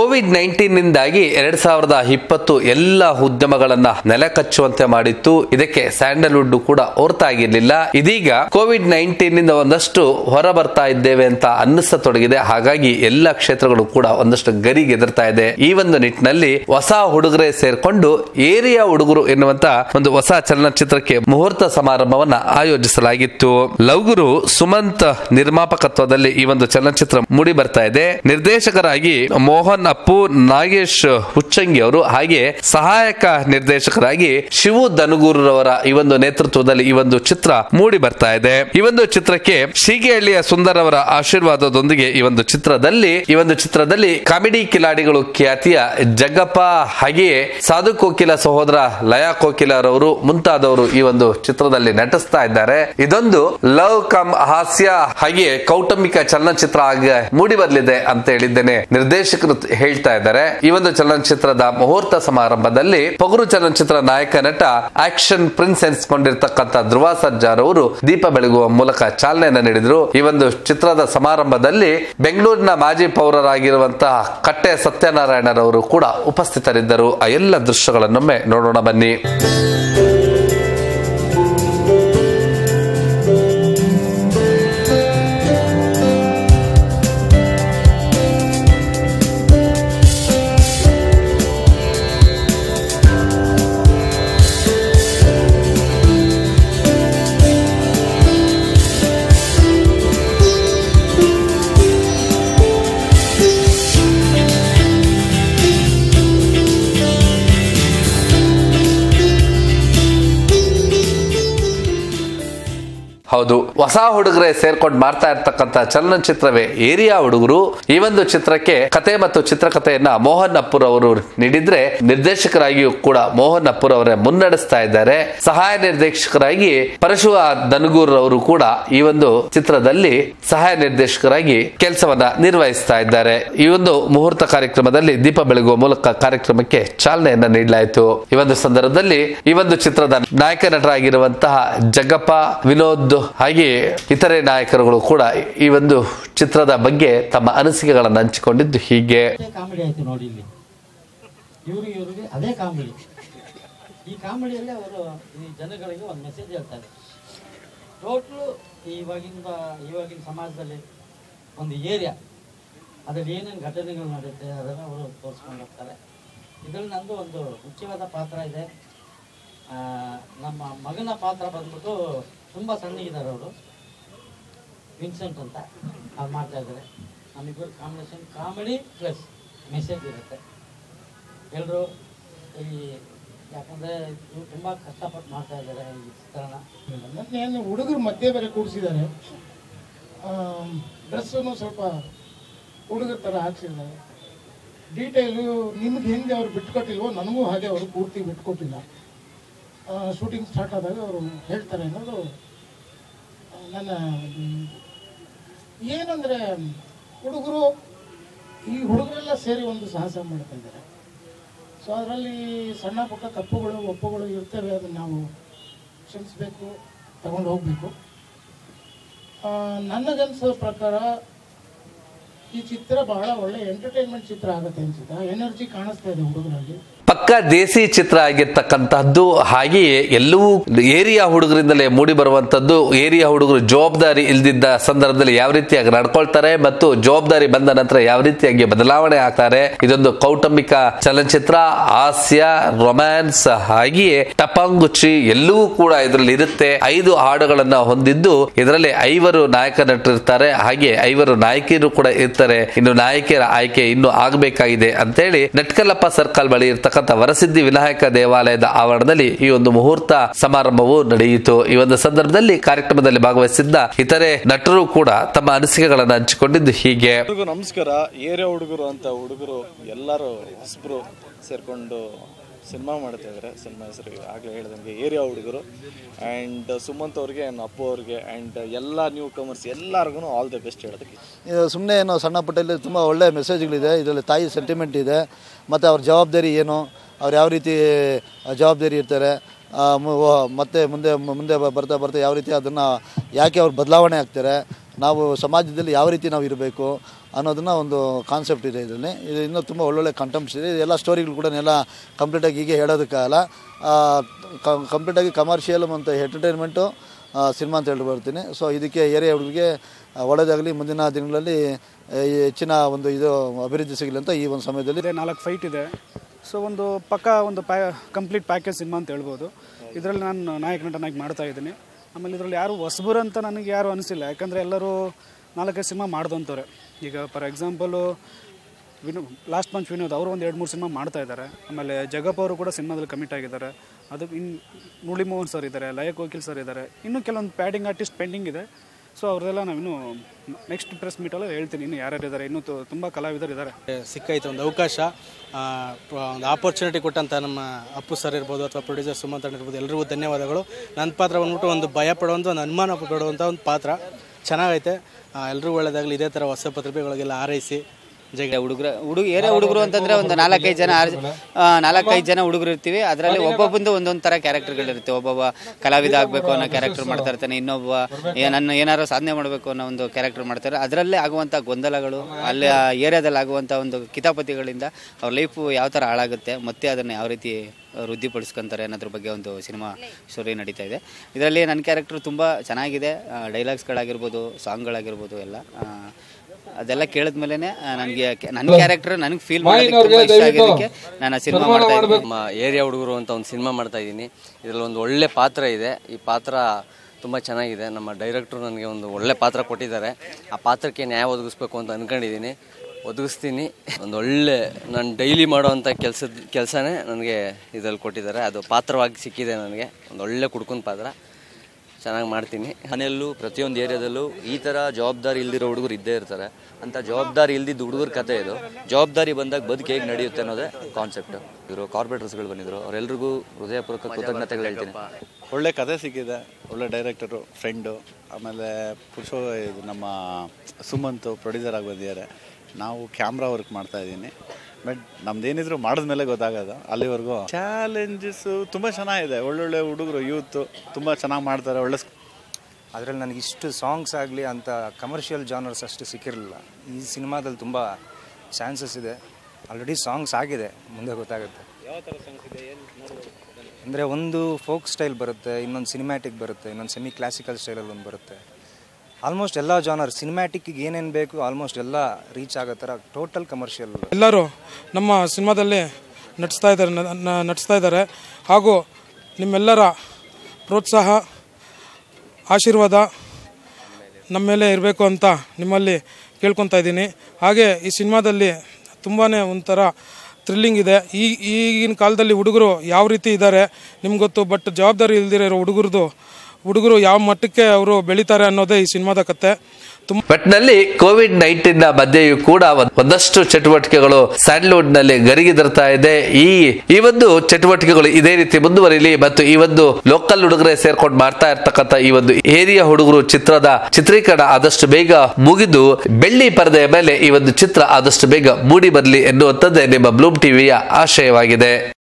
Covid nineteen ನಿಂದಾಗಿ ಎರಡ್ ಸಾವಿರದ ಇಪ್ಪತ್ತು ಎಲ್ಲ ಉದ್ಯಮಗಳನ್ನ ನೆಲಕಚ್ಚುವಂತೆ ಮಾಡಿತ್ತು ಇದಕ್ಕೆ ಸ್ಯಾಂಡಲ್ವುಡ್ ಕೂಡ ಹೊರತಾಗಿರ್ಲಿಲ್ಲ ಇದೀಗ ಕೋವಿಡ್ ನೈನ್ಟೀನ್ ನಿಂದ ಒಂದಷ್ಟು ಹೊರ ಬರ್ತಾ ಇದ್ದೇವೆ ಅಂತ ಅನ್ನಿಸತೊಡಗಿದೆ ಹಾಗಾಗಿ ಎಲ್ಲ ಕ್ಷೇತ್ರಗಳು ಕೂಡ ಒಂದಷ್ಟು ಗರಿಗೆ ಎದುರ್ತಾ ಇದೆ ಈ ಒಂದು ನಿಟ್ಟಿನಲ್ಲಿ ಹೊಸ ಹುಡುಗರೇ ಸೇರ್ಕೊಂಡು ಏರಿಯಾ ಹುಡುಗರು ಎನ್ನುವಂತ ಒಂದು ಹೊಸ ಚಲನಚಿತ್ರಕ್ಕೆ ಮುಹೂರ್ತ ಸಮಾರಂಭವನ್ನ ಆಯೋಜಿಸಲಾಗಿತ್ತು ಲವ್ಗುರು ಸುಮಂತ್ ನಿರ್ಮಾಪಕತ್ವದಲ್ಲಿ ಈ ಒಂದು ಚಲನಚಿತ್ರ ಮೂಡಿ ಬರ್ತಾ ಇದೆ ನಿರ್ದೇಶಕರಾಗಿ ಮೋಹನ್ ಅಪ್ಪು ನಾಗೇಶ್ ಹುಚ್ಚಂಗಿ ಅವರು ಹಾಗೆ ಸಹಾಯಕ ನಿರ್ದೇಶಕರಾಗಿ ಶಿವು ದನಗೂರವರ ಈ ಒಂದು ನೇತೃತ್ವದಲ್ಲಿ ಈ ಒಂದು ಚಿತ್ರ ಮೂಡಿ ಬರ್ತಾ ಇದೆ ಈ ಒಂದು ಚಿತ್ರಕ್ಕೆ ಶೀಗೆಹಳ್ಳಿಯ ಸುಂದರ್ ಅವರ ಆಶೀರ್ವಾದದೊಂದಿಗೆ ಈ ಒಂದು ಚಿತ್ರದಲ್ಲಿ ಈ ಒಂದು ಚಿತ್ರದಲ್ಲಿ ಕಾಮಿಡಿ ಕಿಲಾಡಿಗಳು ಖ್ಯಾತಿಯ ಜಗ್ಗಪ್ಪ ಹಾಗೆಯೇ ಸಾಧು ಕೋಕಿಲ ಸಹೋದರ ಲಯಾ ಕೋಕಿಲರವರು ಮುಂತಾದವರು ಈ ಒಂದು ಚಿತ್ರದಲ್ಲಿ ನಟಿಸ್ತಾ ಇದ್ದಾರೆ ಇದೊಂದು ಲವ್ ಕಮ್ ಹಾಸ್ಯ ಹಾಗೆ ಕೌಟುಂಬಿಕ ಚಲನಚಿತ್ರ ಆಗಿ ಮೂಡಿ ಬರಲಿದೆ ಅಂತ ಹೇಳಿದ್ದೇನೆ ನಿರ್ದೇಶಕರು ಹೇಳ್ತಾ ಇದ್ದಾರೆ ಈ ಒಂದು ಚಲನಚಿತ್ರದ ಮುಹೂರ್ತ ಸಮಾರಂಭದಲ್ಲಿ ಪಗುರು ಚಲನಚಿತ್ರ ನಾಯಕ ನಟ ಆಕ್ಷನ್ ಪ್ರಿನ್ಸ್ ಎನಿಸಿಕೊಂಡಿರ್ತಕ್ಕಂಥ ಧ್ರುವ ಸರ್ಜಾರ್ ಅವರು ದೀಪ ಬೆಳಗುವ ಮೂಲಕ ಚಾಲನೆಯನ್ನ ನೀಡಿದ್ರು ಈ ಒಂದು ಚಿತ್ರದ ಸಮಾರಂಭದಲ್ಲಿ ಬೆಂಗಳೂರಿನ ಮಾಜಿ ಪೌರರಾಗಿರುವಂತಹ ಕಟ್ಟೆ ಸತ್ಯನಾರಾಯಣರವರು ಕೂಡ ಉಪಸ್ಥಿತರಿದ್ದರು ಆ ಎಲ್ಲ ದೃಶ್ಯಗಳನ್ನೊಮ್ಮೆ ನೋಡೋಣ ಬನ್ನಿ ಹೌದು ಹೊಸ ಹುಡುಗರೇ ಸೇರ್ಕೊಂಡು ಮಾಡ್ತಾ ಇರ್ತಕ್ಕಂಥ ಚಲನಚಿತ್ರವೇ ಏರಿಯಾ ಹುಡುಗರು ಈ ಒಂದು ಚಿತ್ರಕ್ಕೆ ಕತೆ ಮತ್ತು ಚಿತ್ರಕಥೆಯನ್ನ ಮೋಹನ್ ಅಪ್ಪುರ್ ಅವರು ನೀಡಿದ್ರೆ ನಿರ್ದೇಶಕರಾಗಿಯೂ ಕೂಡ ಮೋಹನ್ ಅಪ್ಪುರ್ ಅವರೇ ಮುನ್ನಡೆಸ್ತಾ ಇದ್ದಾರೆ ಸಹಾಯ ನಿರ್ದೇಶಕರಾಗಿ ಪರಶುವ ದನಗೂರ್ ಅವರು ಕೂಡ ಈ ಒಂದು ಚಿತ್ರದಲ್ಲಿ ಸಹಾಯ ನಿರ್ದೇಶಕರಾಗಿ ಕೆಲಸವನ್ನ ನಿರ್ವಹಿಸ್ತಾ ಇದ್ದಾರೆ ಈ ಒಂದು ಮುಹೂರ್ತ ಕಾರ್ಯಕ್ರಮದಲ್ಲಿ ದೀಪ ಬೆಳಗುವ ಮೂಲಕ ಕಾರ್ಯಕ್ರಮಕ್ಕೆ ಚಾಲನೆಯನ್ನ ನೀಡಲಾಯಿತು ಈ ಒಂದು ಸಂದರ್ಭದಲ್ಲಿ ಈ ಒಂದು ಚಿತ್ರದ ನಾಯಕ ನಟರಾಗಿರುವಂತಹ ಜಗ್ಗಪ್ಪ ವಿನೋದ್ ಹಾಗೆಯೇ ಇತರೆ ನಾಯಕರುಗಳು ಕೂಡ ಈ ಒಂದು ಚಿತ್ರದ ಬಗ್ಗೆ ತಮ್ಮ ಅನಿಸಿಕೆಗಳನ್ನು ಹಂಚಿಕೊಂಡಿದ್ದು ಹೀಗೆ ಅದೇ ಕಾಮಿಡಿ ಆಯ್ತು ನೋಡಿ ಇಲ್ಲಿ ಇವ್ರಿಗೆ ಇವ್ರಿಗೆ ಅದೇ ಕಾಮಿಡಿ ಈ ಕಾಮಿಡಿಯಲ್ಲಿ ಅವರು ಈ ಜನಗಳಿಗೆ ಒಂದು ಮೆಸೇಜ್ ಹೇಳ್ತಾರೆ ಟೋಟ್ಲು ಇವಾಗಿನ ಬ- ಇವಾಗಿನ ಸಮಾಜದಲ್ಲಿ ಒಂದು ಏರಿಯಾ ಅದರಲ್ಲಿ ಏನೇನು ಘಟನೆಗಳು ನಡೆಯುತ್ತೆ ಅದನ್ನು ಅವರು ತೋರಿಸ್ಕೊಂಡು ಹೋಗ್ತಾರೆ ಇದರಲ್ಲಿ ನಂದು ಒಂದು ಮುಖ್ಯವಾದ ಪಾತ್ರ ಇದೆ ಆ, ನಮ್ಮ ಮಗನ ಪಾತ್ರ ಬಂದ್ಬಿಟ್ಟು ತುಂಬ ಸಣ್ಣಗಿದ್ದಾರೆ ಅವರು ವಿನ್ಸೆಂಟ್ ಅಂತ ಅದು ಮಾಡ್ತಾ ಇದ್ದಾರೆ ನಮ್ಮಿಬ್ಬರು ಕಾಂಬಿನೇಷನ್ ಕಾಮಿಡಿ ಪ್ಲಸ್ ಮೆಸೇಜ್ ಇರುತ್ತೆ ಎಲ್ಲರೂ ಈ ಯಾಕಂದರೆ ಇವ್ರು ತುಂಬ ಕಷ್ಟಪಟ್ಟು ಮಾಡ್ತಾ ಇದ್ದಾರೆ ಈ ಚಿತ್ರನ ಮತ್ತೆ ಏನು ಹುಡುಗರು ಮಧ್ಯೆ ಬೇರೆ ಕೂಡಿಸಿದ್ದಾರೆ ಡ್ರೆಸ್ಸನ್ನು ಸ್ವಲ್ಪ ಹುಡುಗರ ಥರ ಹಾಕ್ಸಿದ್ದಾರೆ ಡೀಟೇಲು ನಿಮ್ಗೆ ಹೆಂಗೆ ಅವ್ರು ಬಿಟ್ಕೊಟ್ಟಿಲ್ವೋ ನನಗೂ ಹಾಗೆ ಅವರು ಪೂರ್ತಿ ಬಿಟ್ಕೊಟ್ಟಿಲ್ಲ ಶೂಟಿಂಗ್ ಸ್ಟಾರ್ಟ್ ಆದಾಗ ಅವರು ಹೇಳ್ತಾರೆ ಅನ್ನೋದು ಆ, ನನ್ನ ಮ್, ಏನಂದರೆ ಹುಡುಗರು ಈ ಹುಡುಗರೆಲ್ಲ ಸೇರಿ ಒಂದು ಸಾಹಸ ಮಾಡ್ತಾ ಇದ್ದಾರೆ ಸೊ ಅದರಲ್ಲಿ ಸಣ್ಣ ಪುಟ್ಟ ತಪ್ಪುಗಳು ಒಪ್ಪುಗಳು ಇರ್ತವೆ ಅದನ್ನು ನಾವು ಕ್ಷಮಿಸಬೇಕು ತಗೊಂಡು ಹೋಗಬೇಕು ನನಗನ್ಸೋ ಪ್ರಕಾರ ಈ ಚಿತ್ರ ಬಹಳ ಒಳ್ಳೆ ಎಂಟರ್ಟೈನ್ಮೆಂಟ್ ಚಿತ್ರ ಆಗುತ್ತೆ ಅನ್ಸುತ್ತೆ ಆ ಎನರ್ಜಿ ಕಾಣಿಸ್ತಾ ಇದೆ ಹುಡುಗರಲ್ಲಿ ಪಕ್ಕ ದೇಸಿ ಚಿತ್ರ ಆಗಿರ್ತಕ್ಕಂತಹದ್ದು ಹಾಗೆಯೇ ಎಲ್ಲವೂ ಏರಿಯಾ ಹುಡುಗರಿಂದಲೇ ಮೂಡಿ ಬರುವಂತದ್ದು ಏರಿಯಾ ಹುಡುಗರು ಜವಾಬ್ದಾರಿ ಇಲ್ದಿದ್ದ ಸಂದರ್ಭದಲ್ಲಿ ಯಾವ ರೀತಿಯಾಗಿ ನಡ್ಕೊಳ್ತಾರೆ ಮತ್ತು ಜವಾಬ್ದಾರಿ ಬಂದ ನಂತರ ಯಾವ ರೀತಿಯಾಗಿ ಬದಲಾವಣೆ ಆಗ್ತಾರೆ ಇದೊಂದು ಕೌಟುಂಬಿಕ ಚಲನಚಿತ್ರ ಹಾಸ್ಯ ರೊಮ್ಯಾನ್ಸ್ ಹಾಗೆಯೇ ಟಪಾಂಗುಚ್ಚಿ ಎಲ್ಲವೂ ಕೂಡ ಇದರಲ್ಲಿ ಇರುತ್ತೆ ಐದು ಹಾಡುಗಳನ್ನ ಹೊಂದಿದ್ದು ಇದರಲ್ಲಿ ಐವರು ನಾಯಕ ನಟರಿರ್ತಾರೆ ಹಾಗೆ ಐವರು ನಾಯಕಿಯರು ಕೂಡ ಇರ್ತಾರೆ ಇನ್ನು ನಾಯಕಿಯರ ಆಯ್ಕೆ ಇನ್ನು ಆಗಬೇಕಾಗಿದೆ ಅಂತೇಳಿ ನಟ್ಕಲ್ಲಪ್ಪ ಸರ್ಕಲ್ ಬಳಿ ಇರ್ತಕ್ಕಂಥ ವರಸಿದ್ಧಿ ವಿನಾಯಕ ದೇವಾಲಯದ ಆವರಣದಲ್ಲಿ ಈ ಒಂದು ಮುಹೂರ್ತ ಸಮಾರಂಭವು ನಡೆಯಿತು ಈ ಒಂದು ಸಂದರ್ಭದಲ್ಲಿ ಕಾರ್ಯಕ್ರಮದಲ್ಲಿ ಭಾಗವಹಿಸಿದ್ದ ಇತರೆ ನಟರು ಕೂಡ ತಮ್ಮ ಅನಿಸಿಕೆಗಳನ್ನು ಹಂಚಿಕೊಂಡಿದ್ದು ಹೀಗೆ ಎಲ್ರಿಗೂ ನಮಸ್ಕಾರ ಏರಿಯಾ ಹುಡುಗರು ಅಂತ ಹುಡುಗರು ಎಲ್ಲರೂ ಹೊಸಬ್ರು ಸೇರ್ಕೊಂಡು ಸಿನಿಮಾ ಮಾಡ್ತಾ ಇದ್ದಾರೆ ಸಿನಿಮಾ ಹೆಸರು ಆಗಲೇ ಹೇಳ್ದಂಗೆ ಏರಿಯಾ ಹುಡುಗರು ಆ್ಯಂಡ್ ಸುಮಂತ್ ಅವ್ರಿಗೆ ಆ್ಯಂಡ್ ಅಪ್ಪು ಅವ್ರಿಗೆ ಆ್ಯಂಡ್ ಎಲ್ಲ ನ್ಯೂ ಕಮರ್ಸ್ ಎಲ್ಲರಿಗೂ ಆಲ್ ದ ಬೆಸ್ಟ್ ಹೇಳೋದಕ್ಕೆ ಸುಮ್ಮನೆ ಏನೋ ಸಣ್ಣ ಪುಟ್ಟಲ್ಲಿ ತುಂಬ ಒಳ್ಳೆಯ ಮೆಸೇಜ್ಗಳಿದೆ ಇದರಲ್ಲಿ ತಾಯಿ ಸೆಂಟಿಮೆಂಟ್ ಇದೆ ಮತ್ತು ಅವ್ರ ಜವಾಬ್ದಾರಿ ಏನು ಅವ್ರು ಯಾವ ರೀತಿ ಜವಾಬ್ದಾರಿ ಇರ್ತಾರೆ ಆ, ಮು- ವ- ಮತ್ತೆ ಮುಂದೆ ಮುಂದೆ ಬ- ಬರ್ತಾ ಬರ್ತಾ ಯಾವ ರೀತಿ ಅದನ್ನು ಯಾಕೆ ಅವ್ರು ಬದಲಾವಣೆ ಆಗ್ತಾರೆ ನಾವು ಸಮಾಜದಲ್ಲಿ ಯಾವ ರೀತಿ ನಾವು ಇರಬೇಕು ಅನ್ನೋದನ್ನ ಒಂದು ಕಾನ್ಸೆಪ್ಟ್ ಇದೆ ಇದರಲ್ಲಿ ಇದು ಇನ್ನೂ ತುಂಬ ಒಳ್ಳೊಳ್ಳೆ ಕಂಟೆಂಪ್ಸ್ ಇದೆ ಎಲ್ಲ ಸ್ಟೋರಿಗಳು ಕೂಡ ಎಲ್ಲ ಕಂಪ್ಲೀಟಾಗಿ ಹೀಗೆ ಹೇಳೋದಕ್ಕಾಗಲ್ಲ ಕಂಪ್ಲೀಟಾಗಿ ಕಮರ್ಷಿಯಲ್ ಮತ್ತು ಎಂಟರ್ಟೈನ್ಮೆಂಟು ಸಿನಿಮಾ ಅಂತ ಹೇಳಿ ಬರ್ತೀನಿ ಸೊ ಇದಕ್ಕೆ ಏರಿಯಾ ಹುಡುಗರಿಗೆ ಒಳ್ಳೆಯದಾಗಲಿ ಮುಂದಿನ ದಿನಗಳಲ್ಲಿ ಆ, ಈ ಹೆಚ್ಚಿನ ಒಂದು ಇದು ಅಭಿವೃದ್ಧಿ ಸಿಗಲಿ ಅಂತ ಈ ಒಂದು ಸಮಯದಲ್ಲಿ ಇದೆ ನಾಲ್ಕು ಫೈಟ್ ಇದೆ ಸೊ ಒಂದು ಪಕ್ಕ ಒಂದು ಪ್ಯಾ ಕಂಪ್ಲೀಟ್ ಪ್ಯಾಕೇಜ್ ಸಿನಿಮಾ ಅಂತ ಹೇಳ್ಬೋದು ಇದರಲ್ಲಿ ನಾನು ನಾಯಕ ನಟನಾಗಿ ಮಾಡ್ತಾ ಇದ್ದೀನಿ ಆಮೇಲೆ ಇದರಲ್ಲಿ ಯಾರು ಹೊಸಬರು ಅಂತ ನನಗೆ ಯಾರು ಅನಿಸಿಲ್ಲ ಯಾಕಂದರೆ ಎಲ್ಲರೂ ನಾಲ್ಕೈದು ಸಿನಿಮಾ ಮಾಡ್ದಂಥವ್ರೆ ಈಗ for example Vinu last munch Vinod ಅವರು ಒಂದು ಎರಡು ಮೂರು ಸಿನಿಮಾ ಮಾಡ್ತಾ ಇದ್ದಾರೆ ಆಮೇಲೆ ಜಗಪ್ ಅವರು ಕೂಡ ಸಿನಿಮಾದಲ್ಲಿ ಕಮಿಟ್ ಆಗಿದ್ದಾರೆ ಅದು ಇನ್ನು ಮುರಳಿ ಮೋಹನ್ ಸರ್ ಇದ್ದಾರೆ ಲಯಕ್ ವಕೀಲ್ ಸರ್ ಇದ್ದಾರೆ ಇನ್ನೂ ಕೆಲವೊಂದು ಪ್ಯಾಡಿಂಗ್ ಆರ್ಟಿಸ್ಟ್ ಪೆಂಡಿಂಗ್ ಇದೆ ಸೊ ಅವ್ರದ್ದೆಲ್ಲ ನಾವಿನ್ನು ನೆಕ್ಸ್ಟ್ ಪ್ರೆಸ್ ಮೀಟಲ್ಲಿ ಹೇಳ್ತೀನಿ ಇನ್ನು ಯಾರ್ಯಾರು ಇದ್ದಾರೆ ಇನ್ನೂ ತು- ತುಂಬ ಕಲಾವಿದರು ಇದ್ದಾರೆ ಸಿಕ್ಕೈತೆ ಒಂದು ಅವಕಾಶ ಆ, ಪ- ಒಂದು ಆಪರ್ಚುನಿಟಿ ಕೊಟ್ಟಂತ ನಮ್ಮ ಅಪ್ಪು ಸರ್ ಇರ್ಬೋದು ಅಥವಾ ಪ್ರೊಡ್ಯೂಸರ್ ಸುಮಂತ್ ಅಣ್ಣ ಇರ್ಬೋದು ಎಲ್ರಿಗೂ ಧನ್ಯವಾದಗಳು ನನ್ನ ಪಾತ್ರ ಬಂದ್ಬಿಟ್ಟು ಒಂದು ಭಯ ಪಡುವಂಥ ಒಂದು ಅನುಮಾನ ಪಡುವಂಥ ಒಂದು ಪಾತ್ರ ಚೆನ್ನಾಗೈತೆ ಎಲ್ರಿಗೂ ಒಳ್ಳೆಯದಾಗಲಿ ಇದೇ ಥರ ಹೊಸ ಪ್ರತಿಭೆಗಳಿಗೆಲ್ಲ ಹಾರೈಸಿ ಜೈ ಹುಡುಗರ ಹುಡುಗ ಏನೇ ಹುಡುಗರು ಅಂತಂದ್ರೆ ಒಂದು ನಾಲ್ಕೈದು ಜನ ಆರು ಆ, ನಾಲ್ಕೈದು ಜನ ಹುಡುಗರು ಇರ್ತೀವಿ ಅದರಲ್ಲಿ ಒಬ್ಬೊಬ್ಬಂದು ಒಂದೊಂದು ಥರ ಕ್ಯಾರೆಕ್ಟರ್ಗಳಿರುತ್ತೆ ಒಬ್ಬೊಬ್ಬ ಕಲಾವಿದ ಆಗಬೇಕು ಅನ್ನೋ ಕ್ಯಾರೆಕ್ಟರ್ ಮಾಡ್ತಾ ಇರ್ತಾನೆ ಇನ್ನೊಬ್ಬ ಏ- ನನ್ನ ಏನಾದ್ರು ಸಾಧನೆ ಮಾಡಬೇಕು ಅನ್ನೋ ಒಂದು ಕ್ಯಾರೆಕ್ಟರ್ ಮಾಡ್ತಾರೆ ಅದರಲ್ಲೇ ಆಗುವಂಥ ಗೊಂದಲಗಳು ಅಲ್ಲಿ ಆ ಏರಿಯಾದಲ್ಲಿ ಆಗುವಂಥ ಒಂದು ಕಿತಾಪತಿಗಳಿಂದ ಅವ್ರ ಲೈಫು ಯಾವ ಥರ ಹಾಳಾಗುತ್ತೆ ಮತ್ತೆ ಅದನ್ನು ಯಾವ ರೀತಿ ವೃದ್ಧಿಪಡಿಸ್ಕೊಂತಾರೆ ಅನ್ನೋದ್ರ ಬಗ್ಗೆ ಒಂದು ಸಿನಿಮಾ ಸ್ಟೋರಿ ನಡೀತಾ ಇದೆ ಇದರಲ್ಲಿ ನನ್ನ ಕ್ಯಾರೆಕ್ಟರ್ ತುಂಬ ಚೆನ್ನಾಗಿದೆ ಡೈಲಾಗ್ಸ್ಗಳಾಗಿರ್ಬೋದು ಸಾಂಗ್ಗಳಾಗಿರ್ಬೋದು ಎಲ್ಲ ಆ, ಅದೆಲ್ಲ ಕೇಳಿದ್ಮೇಲೆ ನನಗೆ ನನ್ನ ಕ್ಯಾರೆಕ್ಟರ್ ನನಗೆ ಫೀಲ್ ಮಾಡೋದಕ್ಕೆ ತುಂಬ ಇಷ್ಟ ಆಗಿದ್ದಕ್ಕೆ ನಾನು ಆ ಸಿನಿಮಾ ಮಾಡ್ತಾ ಇದ್ದೀನಿ ನಮ್ಮ ಏರಿಯಾ ಹುಡುಗರು ಅಂತ ಒಂದು ಸಿನಿಮಾ ಮಾಡ್ತಾ ಇದ್ದೀನಿ ಇದರಲ್ಲಿ ಒಂದು ಒಳ್ಳೆ ಪಾತ್ರ ಇದೆ ಈ ಪಾತ್ರ ತುಂಬ ಚೆನ್ನಾಗಿದೆ ನಮ್ಮ ಡೈರೆಕ್ಟ್ರು ನನಗೆ ಒಂದು ಒಳ್ಳೆ ಪಾತ್ರ ಕೊಟ್ಟಿದ್ದಾರೆ ಆ ಪಾತ್ರಕ್ಕೆ ನ್ಯಾಯ ಒದಗಿಸ್ಬೇಕು ಅಂತ ಅಂದ್ಕೊಂಡಿದ್ದೀನಿ ಒದಗಿಸ್ತೀನಿ ಒಂದು ಒಳ್ಳೆ ನಾನು ಡೈಲಿ ಮಾಡೋವಂಥ ಕೆಲಸದ ಕೆಲಸನೇ ನನಗೆ ಇದರಲ್ಲಿ ಕೊಟ್ಟಿದ್ದಾರೆ ಅದು ಪಾತ್ರವಾಗಿ ಸಿಕ್ಕಿದೆ ನನಗೆ ಒಂದು ಒಳ್ಳೆ ಕುಡ್ಕೊಂಡ್ ಪಾತ್ರ ಚೆನ್ನಾಗಿ ಮಾಡ್ತೀನಿ ಮನೆಯಲ್ಲೂ ಪ್ರತಿಯೊಂದು ಏರಿಯಾದಲ್ಲೂ ಈ ಥರ ಜವಾಬ್ದಾರಿ ಇಲ್ದಿರೋ ಹುಡುಗರು ಇದ್ದೇ ಇರ್ತಾರೆ ಅಂತ ಜವಾಬ್ದಾರಿ ಇಲ್ದಿದ್ದ ಹುಡುಗರ ಕತೆ ಇದು ಜವಾಬ್ದಾರಿ ಬಂದಾಗ ಬದುಕು ಹೇಗೆ ನಡೆಯುತ್ತೆ ಅನ್ನೋದೇ ಕಾನ್ಸೆಪ್ಟ್ ಇವರು ಕಾರ್ಪೊರೇಟರ್ಸ್ಗಳು ಬಂದಿದ್ರು ಅವರೆಲ್ಲರಿಗೂ ಹೃದಯಪೂರ್ವಕ ಕೃತಜ್ಞತೆಗಳು ಹೇಳ್ತೀನಿ ಒಳ್ಳೆ ಕತೆ ಸಿಕ್ಕಿದೆ ಒಳ್ಳೆ ಡೈರೆಕ್ಟರು ಫ್ರೆಂಡು ಆಮೇಲೆ ಪುರುಷ ಇದು ನಮ್ಮ ಸುಮಂತ್ ಪ್ರೊಡ್ಯೂಸರ್ ಆಗಿ ಬಂದಿದ್ದಾರೆ ನಾವು ಕ್ಯಾಮ್ರಾ ವರ್ಕ್ ಮಾಡ್ತಾ ಇದ್ದೀನಿ ಬಟ್ ನಮ್ದೇನಿದ್ರು ಮಾಡಿದ್ಮೇಲೆ ಗೊತ್ತಾಗೋದು ಅಲ್ಲಿವರೆಗೂ ಚಾಲೆಂಜಸ್ಸು ತುಂಬ ಚೆನ್ನಾಗಿದೆ ಒಳ್ಳೊಳ್ಳೆ ಹುಡುಗರು ಯೂತ್ ತುಂಬ ಚೆನ್ನಾಗಿ ಮಾಡ್ತಾರೆ ಒಳ್ಳೆ ಅದರಲ್ಲಿ ನನಗೆ ಇಷ್ಟು ಸಾಂಗ್ಸ್ ಆಗಲಿ ಅಂತ ಕಮರ್ಷಿಯಲ್ ಜಾನರ್ಸ್ ಅಷ್ಟು ಸಿಕ್ಕಿರಲಿಲ್ಲ ಈ ಸಿನಿಮಾದಲ್ಲಿ ತುಂಬ ಚಾನ್ಸಸ್ ಇದೆ ಆಲ್ರೆಡಿ ಸಾಂಗ್ಸ್ ಆಗಿದೆ ಮುಂದೆ ಗೊತ್ತಾಗುತ್ತೆ ಅಂದರೆ ಒಂದು ಫೋಕ್ ಸ್ಟೈಲ್ ಬರುತ್ತೆ ಇನ್ನೊಂದು ಸಿನಿಮ್ಯಾಟಿಕ್ ಬರುತ್ತೆ ಇನ್ನೊಂದು ಸೆಮಿ ಕ್ಲಾಸಿಕಲ್ ಸ್ಟೈಲಲ್ಲಿ ಒಂದು ಬರುತ್ತೆ ಆಲ್ಮೋಸ್ಟ್ ಎಲ್ಲ ಜಾನರ್ ಸಿನಿಮ್ಯಾಟಿಕ್ಗೆ ಏನೇನು ಬೇಕು ಆಲ್ಮೋಸ್ಟ್ ಎಲ್ಲ ರೀಚ್ ಆಗೋ ಥರ ಟೋಟಲ್ ಕಮರ್ಷಿಯಲ್ ಎಲ್ಲರೂ ನಮ್ಮ ಸಿನಿಮಾದಲ್ಲಿ ನಟಿಸ್ತಾ ಇದ್ದಾರೆ ನ- ನ- ನಟಿಸ್ತಾ ಇದ್ದಾರೆ ಹಾಗೂ ನಿಮ್ಮೆಲ್ಲರ ಪ್ರೋತ್ಸಾಹ ಆಶೀರ್ವಾದ ನಮ್ಮ ಮೇಲೆ ಇರಬೇಕು ಅಂತ ನಿಮ್ಮಲ್ಲಿ ಕೇಳ್ಕೊತಾ ಇದ್ದೀನಿ ಹಾಗೆ ಈ ಸಿನಿಮಾದಲ್ಲಿ ತುಂಬಾ ಒಂಥರ ಥ್ರಿಲ್ಲಿಂಗ್ ಇದೆ ಈ ಈಗಿನ ಕಾಲದಲ್ಲಿ ಹುಡುಗರು ಯಾವ ರೀತಿ ಇದ್ದಾರೆ ನಿಮ್ಗೆ ಗೊತ್ತು ಬಟ್ ಜವಾಬ್ದಾರಿ ಇಲ್ದಿರೋ ಹುಡುಗರದು ಹುಡುಗರು ಯಾವ ಮಟ್ಟಕ್ಕೆ ಅವರು ಬೆಳೀತಾರೆ ಅನ್ನೋದೇ ಈ ಸಿನಿಮಾದ ಕತೆ ತುಂಬ ಒಟ್ನಲ್ಲಿ ಕೋವಿಡ್ ನೈನ್ಟೀನ್ ನ ಮಧ್ಯೆಯೂ ಕೂಡ ಒಂದ್- ಒಂದಷ್ಟು ಚಟುವಟಿಕೆಗಳು ಸ್ಯಾಂಡ್ಲ್ವುಡ್ ನಲ್ಲಿ ಗರಿಗೆದರ್ತಾ ಇದೆ ಈ ಈ ಒಂದು ಚಟುವಟಿಕೆಗಳು ಇದೇ ರೀತಿ ಮುಂದುವರಿಲಿ ಮತ್ತು ಈ ಒಂದು ಲೋಕಲ್ ಹುಡುಗರೇ ಸೇರ್ಕೊಂಡು ಮಾಡ್ತಾ ಇರ್ತಕ್ಕಂಥ ಈ ಒಂದು ಏರಿಯಾ ಹುಡುಗರು ಚಿತ್ರದ ಚಿತ್ರೀಕರಣ ಆದಷ್ಟು ಬೇಗ ಮುಗಿದು ಬೆಳ್ಳಿ ಪರದೆಯ ಮೇಲೆ ಈ ಒಂದು ಚಿತ್ರ ಆದಷ್ಟು ಬೇಗ ಮೂಡಿ ಬರಲಿ ಎನ್ನುವಂಥದ್ದೇ ನಿಮ್ಮ ಬ್ಲೂಮ್ ಟಿವಿಯ ಆಶಯವಾಗಿದೆ